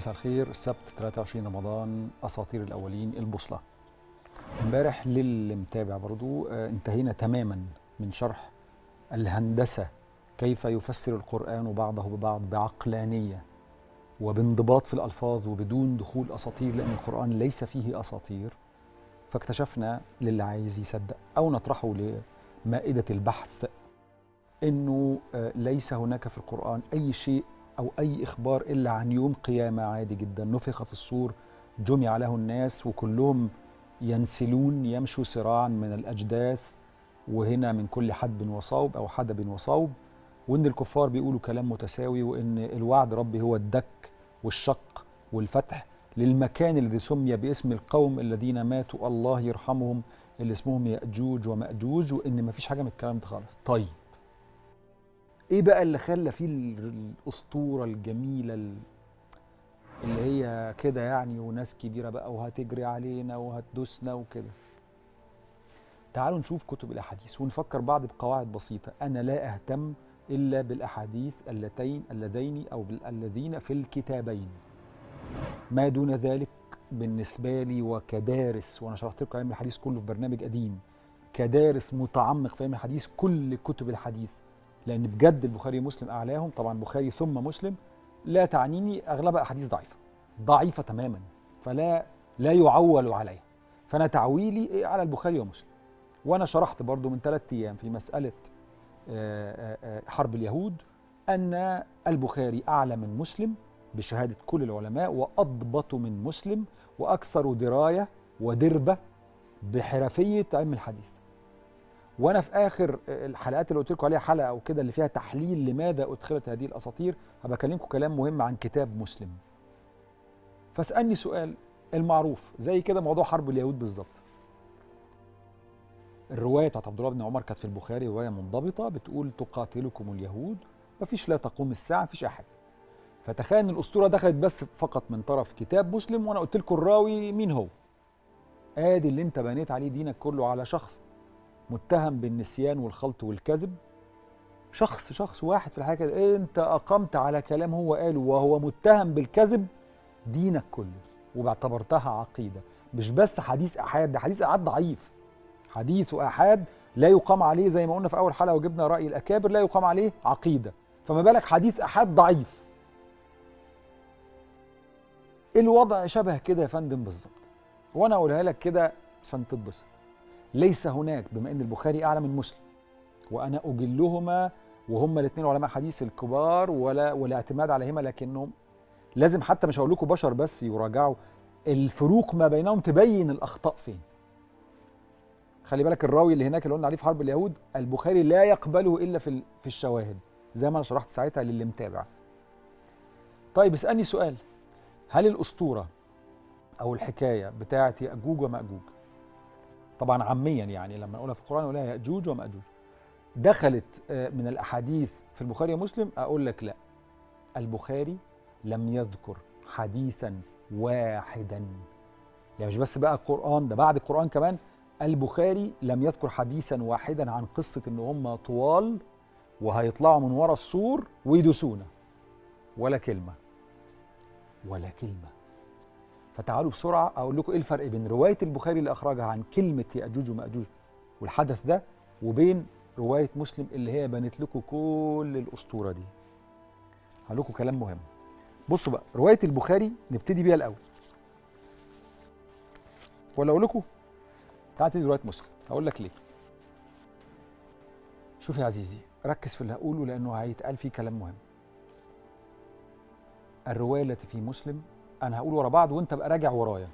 مساء الخير السبت 23 رمضان اساطير الاولين البوصله امبارح للي متابع برضو آه، انتهينا تماما من شرح الهندسه كيف يفسر القران بعضه ببعض بعقلانيه وبانضباط في الالفاظ وبدون دخول اساطير لان القران ليس فيه اساطير فاكتشفنا للي عايز يصدق او نطرحه لمائده البحث انه آه، ليس هناك في القران اي شيء او اي اخبار الا عن يوم قيامه عادي جدا نفخ في الصور جمع له الناس وكلهم ينسلون يمشوا سراعا من الاجداث وهنا من كل حدب وصوب او حدب وصوب وان الكفار بيقولوا كلام متساوي وان الوعد ربي هو الدك والشق والفتح للمكان الذي سمي باسم القوم الذين ماتوا الله يرحمهم اللي اسمهم ياجوج وماجوج وان مفيش حاجه من الكلام ده خالص طيب ايه بقى اللي خلى فيه ال- الاسطوره الجميله ال- اللي هي كده يعني وناس كبيره بقى وهتجري علينا وهتدوسنا وكده تعالوا نشوف كتب الاحاديث ونفكر بعض بقواعد بسيطه انا لا اهتم الا بالاحاديث اللتين اللذين او بال- الذين في الكتابين ما دون ذلك بالنسبه لي وكدارس وانا شرحت لكم علم الحديث كله في برنامج قديم كدارس متعمق في علم الحديث كل كتب الحديث لان بجد البخاري ومسلم اعلاهم طبعا بخاري ثم مسلم لا تعنيني اغلبها احاديث ضعيفه ضعيفه تماما فلا لا يعول عليها فانا تعويلي إيه على البخاري ومسلم وانا شرحت برضو من ثلاثة ايام في مساله آه، آه، آه، حرب اليهود ان البخاري اعلى من مسلم بشهاده كل العلماء واضبط من مسلم واكثر درايه ودربه بحرفيه علم الحديث وانا في اخر الحلقات اللي قلت لكم عليها حلقه او كده اللي فيها تحليل لماذا ادخلت هذه الاساطير هبقى اكلمكم كلام مهم عن كتاب مسلم فاسالني سؤال المعروف زي كده موضوع حرب اليهود بالظبط الروايه بتاعت عبد الله بن عمر كانت في البخاري روايه منضبطه بتقول تقاتلكم اليهود مفيش لا تقوم الساعه مفيش اي حاجه فتخيل ان الاسطوره دخلت بس فقط من طرف كتاب مسلم وانا قلت لكم الراوي مين هو ادي اللي انت بنيت عليه دينك كله على شخص متهم بالنسيان والخلط والكذب شخص شخص واحد في الحياه كده انت اقمت على كلام هو قاله وهو متهم بالكذب دينك كله واعتبرتها عقيده مش بس حديث احاد ده حديث احاد ضعيف حديث احاد لا يقام عليه زي ما قلنا في اول حلقه وجبنا راي الاكابر لا يقام عليه عقيده فما بالك حديث احاد ضعيف الوضع شبه كده يا فندم بالظبط وانا اقولها لك كده عشان تتبسط ليس هناك بما ان البخاري اعلى من مسلم وانا اجلهما وهما الاثنين علماء حديث الكبار ولا والاعتماد عليهما لكنهم لازم حتى مش هقول لكم بشر بس يراجعوا الفروق ما بينهم تبين الاخطاء فين خلي بالك الراوي اللي هناك اللي قلنا عليه في حرب اليهود البخاري لا يقبله الا في ال- في الشواهد زي ما انا شرحت ساعتها للي متابع طيب اسالني سؤال هل الاسطوره او الحكايه بتاعت ياجوج وماجوج طبعا عاميا يعني لما نقولها في القران نقولها ياجوج وماجوج دخلت آه، من الاحاديث في البخاري ومسلم اقول لك لا البخاري لم يذكر حديثا واحدا يعني مش بس بقى القران ده بعد القران كمان البخاري لم يذكر حديثا واحدا عن قصه ان هم طوال وهيطلعوا من ورا السور ويدوسونا ولا كلمه ولا كلمه فتعالوا بسرعه اقول لكم ايه الفرق بين روايه البخاري اللي اخرجها عن كلمه ياجوج وماجوج والحدث ده وبين روايه مسلم اللي هي بنت لكم كل الاسطوره دي هقول لكم كلام مهم بصوا بقى روايه البخاري نبتدي بيها الاول ولا اقول لكم تعالى نبتدي بروايه مسلم هقول لك ليه شوف يا عزيزي ركز في اللي هقوله لانه هيتقال فيه كلام مهم الروايه التي في مسلم انا هقول ورا بعض وانت بقى راجع ورايا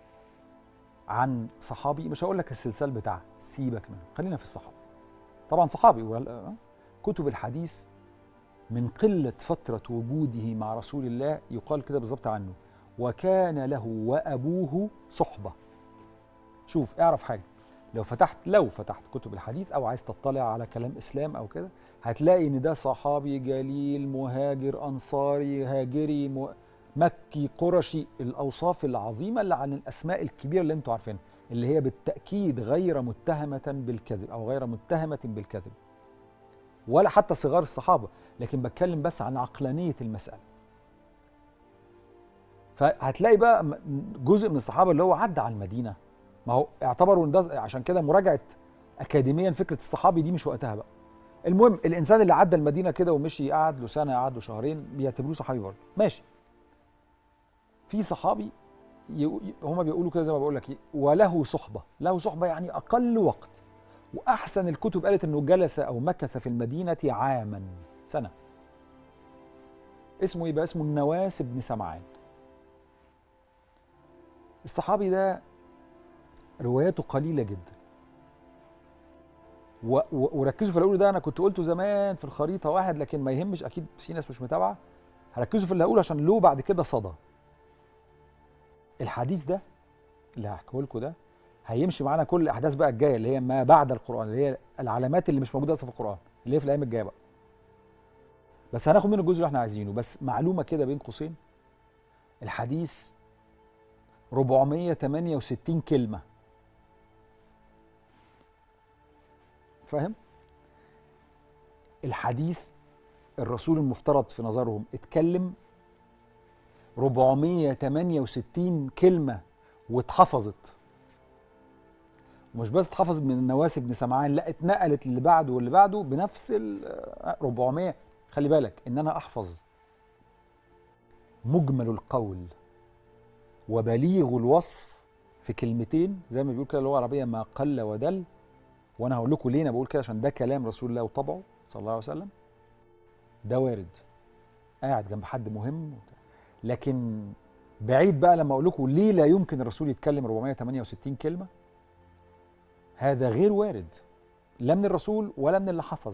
عن صحابي مش هقول لك السلسال بتاعه سيبك منه خلينا في الصحابه طبعا صحابي ولا- كتب الحديث من قله فتره وجوده مع رسول الله يقال كده بالظبط عنه وكان له وابوه صحبه شوف اعرف حاجه لو فتحت لو فتحت كتب الحديث او عايز تطلع على كلام اسلام او كده هتلاقي ان ده صحابي جليل مهاجر انصاري هاجري م... مكي قرشي الاوصاف العظيمه اللي عن الاسماء الكبيره اللي انتوا عارفينها اللي هي بالتاكيد غير متهمه بالكذب او غير متهمه بالكذب ولا حتى صغار الصحابه لكن بتكلم بس عن عقلانيه المساله فهتلاقي بقى م- جزء من الصحابه اللي هو عدى على المدينه ما هو اعتبروا ان ده عشان كده مراجعه اكاديميا فكره الصحابي دي مش وقتها بقى المهم الانسان اللي عدى المدينه كده ومشي قعد له سنه قعد له شهرين بيعتبروه صحابي برضه ماشي في صحابي ي- هما بيقولوا كده زي ما بقول لك وله صحبه له صحبه يعني اقل وقت واحسن الكتب قالت انه جلس او مكث في المدينه عاما سنه اسمه يبقى اسمه النواس بن سمعان الصحابي ده رواياته قليله جدا و- و- وركزوا في اللي هقوله ده انا كنت قلته زمان في الخريطه واحد لكن ما يهمش اكيد في ناس مش متابعه هركزوا في اللي هقوله عشان له بعد كده صدى الحديث ده اللي هحكيه لكم ده هيمشي معانا كل الاحداث بقى الجايه اللي هي ما بعد القران اللي هي العلامات اللي مش موجوده اصلا في القران اللي هي في الايام الجايه بقى بس هناخد منه الجزء اللي احنا عايزينه بس معلومه كده بين قوسين الحديث 468 كلمه فاهم الحديث الرسول المفترض في نظرهم اتكلم 468 كلمة واتحفظت مش بس اتحفظت من النواس بن سمعان لا اتنقلت اللي بعده واللي بعده بنفس ال 400 خلي بالك ان انا احفظ مجمل القول وبليغ الوصف في كلمتين زي ما بيقول كده اللغه العربيه ما قل ودل وانا هقول لكم ليه انا بقول كده عشان ده كلام رسول الله وطبعه صلى الله عليه وسلم ده وارد قاعد جنب حد مهم وبتاع. لكن بعيد بقى لما اقول لكم ليه لا يمكن الرسول يتكلم 468 كلمه هذا غير وارد لا من الرسول ولا من اللي حفظ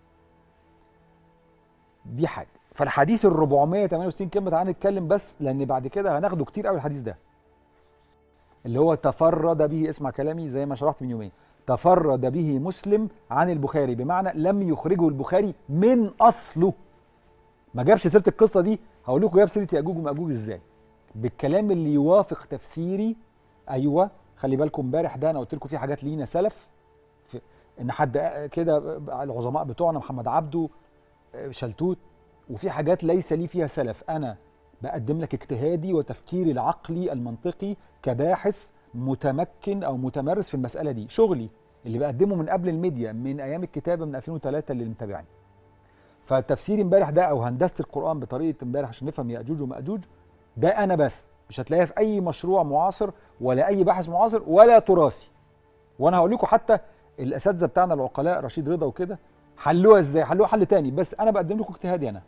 دي حاجه فالحديث ال 468 كلمه تعالى نتكلم بس لان بعد كده هناخده كتير قوي الحديث ده اللي هو تفرد به اسمع كلامي زي ما شرحت من يومين تفرد به مسلم عن البخاري بمعنى لم يخرجه البخاري من اصله ما جابش سيره القصه دي هقول لكم جاب سيره ياجوج وماجوج ازاي بالكلام اللي يوافق تفسيري ايوه خلي بالكم امبارح ده انا قلت لكم في حاجات لينا سلف في ان حد كده العظماء بتوعنا محمد عبده شلتوت وفي حاجات ليس لي فيها سلف انا بقدم لك اجتهادي وتفكيري العقلي المنطقي كباحث متمكن او متمرس في المساله دي شغلي اللي بقدمه من قبل الميديا من ايام الكتابه من 2003 اللي متابعني فتفسيري امبارح ده او هندسه القران بطريقه امبارح عشان نفهم ياجوج وماجوج ده انا بس مش هتلاقيها في اي مشروع معاصر ولا اي باحث معاصر ولا تراثي وانا هقول لكم حتى الاساتذه بتاعنا العقلاء رشيد رضا وكده حلوها ازاي حلوها حل تاني بس انا بقدم لكم اجتهادي انا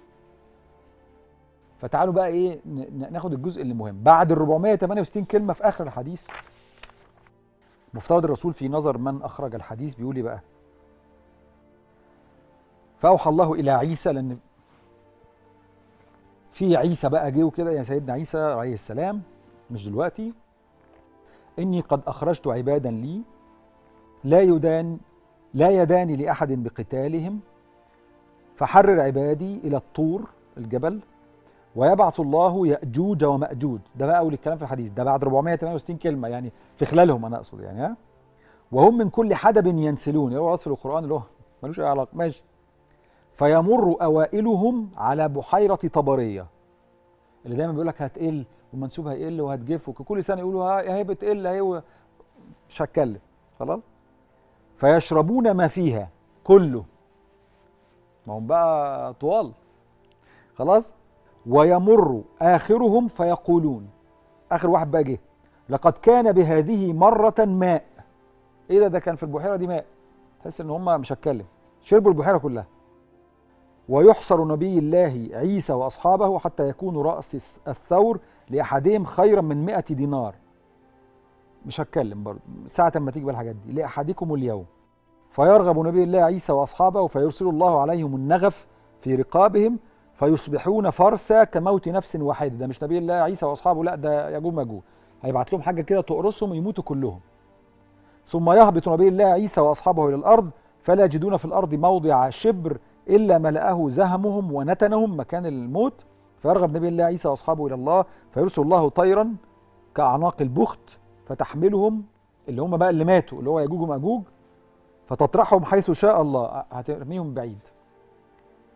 فتعالوا بقى ايه ن- ناخد الجزء اللي مهم بعد ال 468 كلمه في اخر الحديث مفترض الرسول في نظر من اخرج الحديث بيقول ايه بقى فاوحى الله الى عيسى لان في عيسى بقى جه وكده يا سيدنا عيسى عليه السلام مش دلوقتي اني قد اخرجت عبادا لي لا يدان لا يدان لاحد بقتالهم فحرر عبادي الى الطور الجبل ويبعث الله ياجوج وماجوج ده بقى اول الكلام في الحديث ده بعد 468 كلمه يعني في خلالهم انا اقصد يعني ها وهم من كل حدب ينسلون هو اصل القران اللي هو ملوش اي علاقه ماشي فيمر اوائلهم على بحيره طبريه اللي دايما بيقول لك هتقل والمنسوب هيقل وهتجف وكل سنه يقولوا ها هي بتقل اهي و- مش هتكلم خلاص فيشربون ما فيها كله ما هم بقى طوال خلاص ويمر اخرهم فيقولون اخر واحد بقى جه لقد كان بهذه مره ماء ايه ده ده كان في البحيره دي ماء تحس ان هم مش هتكلم شربوا البحيره كلها ويحصر نبي الله عيسى واصحابه حتى يكون راس الثور لاحدهم خيرا من مئة دينار مش هتكلم برضه ساعة ما تيجي بقى الحاجات دي لأحدكم اليوم فيرغب نبي الله عيسى وأصحابه فيرسل الله عليهم النغف في رقابهم فيصبحون فرسا كموت نفس واحدة ده مش نبي الله عيسى وأصحابه لا ده يجوج ماجوج هيبعت لهم حاجة كده تقرصهم ويموتوا كلهم ثم يهبط نبي الله عيسى وأصحابه إلى الأرض فلا يجدون في الأرض موضع شبر إلا ملأه زهمهم ونتنهم مكان الموت فيرغب نبي الله عيسى وأصحابه إلى الله فيرسل الله طيرا كأعناق البخت فتحملهم اللي هم بقى اللي ماتوا اللي هو يجوج وماجوج فتطرحهم حيث شاء الله هترميهم بعيد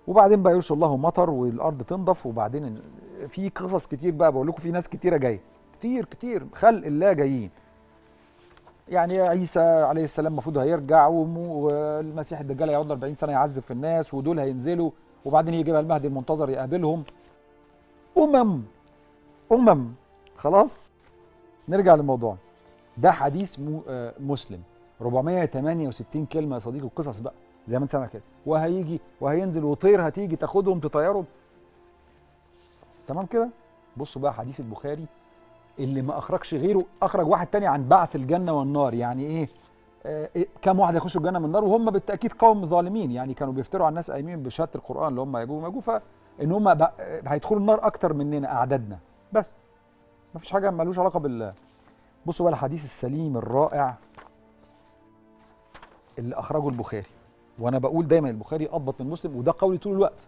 وبعدين بقى يرسل الله مطر والارض تنضف وبعدين في قصص كتير بقى بقول لكم في ناس كتيره جايه كتير كتير خلق الله جايين يعني عيسى عليه السلام المفروض هيرجع وم- والمسيح الدجال هيقعد 40 سنه يعذب في الناس ودول هينزلوا وبعدين يجي بقى المهدي المنتظر يقابلهم امم امم خلاص نرجع للموضوع ده حديث مو آه مسلم 468 كلمه يا صديقي وقصص بقى زي ما انت سامع كده وهيجي وهينزل وطير هتيجي تاخدهم تطيرهم تمام كده بصوا بقى حديث البخاري اللي ما اخرجش غيره اخرج واحد تاني عن بعث الجنه والنار يعني ايه آه إيه، كم واحد يخشوا الجنه من النار وهم بالتاكيد قوم ظالمين يعني كانوا بيفتروا على الناس قايمين بشهاده القران اللي هم يجوب وماجوب فان هم بقى- هيدخلوا النار اكتر مننا اعدادنا بس ما فيش حاجه ملوش علاقه بال بصوا بقى الحديث السليم الرائع اللي اخرجه البخاري وانا بقول دايما البخاري اضبط من مسلم وده قولي طول الوقت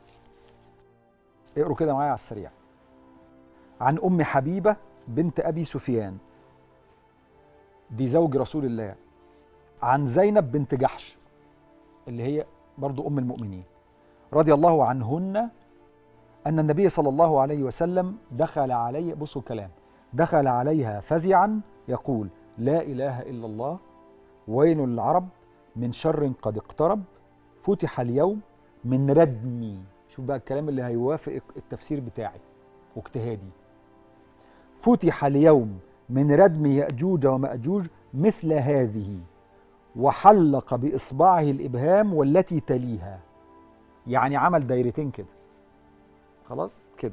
اقروا كده معايا على السريع عن ام حبيبه بنت ابي سفيان دي زوج رسول الله عن زينب بنت جحش اللي هي برضو ام المؤمنين رضي الله عنهن ان النبي صلى الله عليه وسلم دخل علي بصوا الكلام دخل عليها فزعا يقول لا اله الا الله ويل العرب من شر قد اقترب فتح اليوم من ردمي شوف بقى الكلام اللي هيوافق التفسير بتاعي واجتهادي فتح اليوم من ردم يأجوج ومأجوج مثل هذه وحلق بإصبعه الإبهام والتي تليها يعني عمل دايرتين كده خلاص كده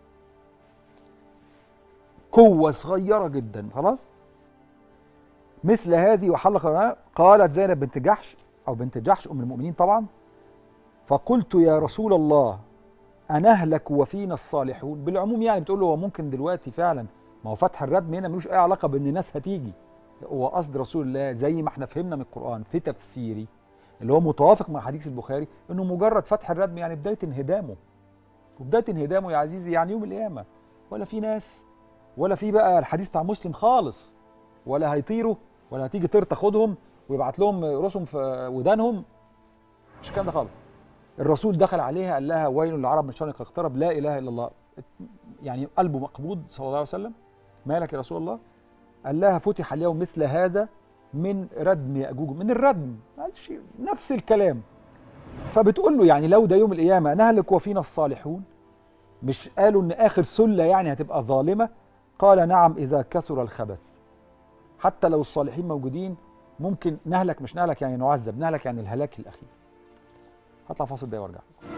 قوة صغيرة جدا خلاص مثل هذه وحلق معاه قالت زينب بنت جحش أو بنت جحش أم المؤمنين طبعا فقلت يا رسول الله أنهلك وفينا الصالحون بالعموم يعني بتقول له هو ممكن دلوقتي فعلا ما هو فتح الردم هنا ملوش أي علاقة بأن الناس هتيجي هو قصد رسول الله زي ما احنا فهمنا من القرآن في تفسيري اللي هو متوافق مع حديث البخاري انه مجرد فتح الردم يعني بدايه انهدامه وبدايه انهدامه يا عزيزي يعني يوم القيامه ولا في ناس ولا في بقى الحديث بتاع مسلم خالص ولا هيطيروا ولا هتيجي طير تاخدهم ويبعت لهم رسم في ودانهم مش الكلام ده خالص الرسول دخل عليها قال لها ويل للعرب من شر قد اقترب لا اله الا الله يعني قلبه مقبوض صلى الله عليه وسلم مالك يا رسول الله قال لها فتح اليوم مثل هذا من ردم ياجوج من الردم معلش نفس الكلام فبتقول له يعني لو ده يوم القيامه نهلك وفينا الصالحون مش قالوا ان اخر سله يعني هتبقى ظالمه قال نعم اذا كثر الخبث حتى لو الصالحين موجودين ممكن نهلك مش نهلك يعني نعذب نهلك يعني الهلاك الاخير هطلع فاصل ده وارجع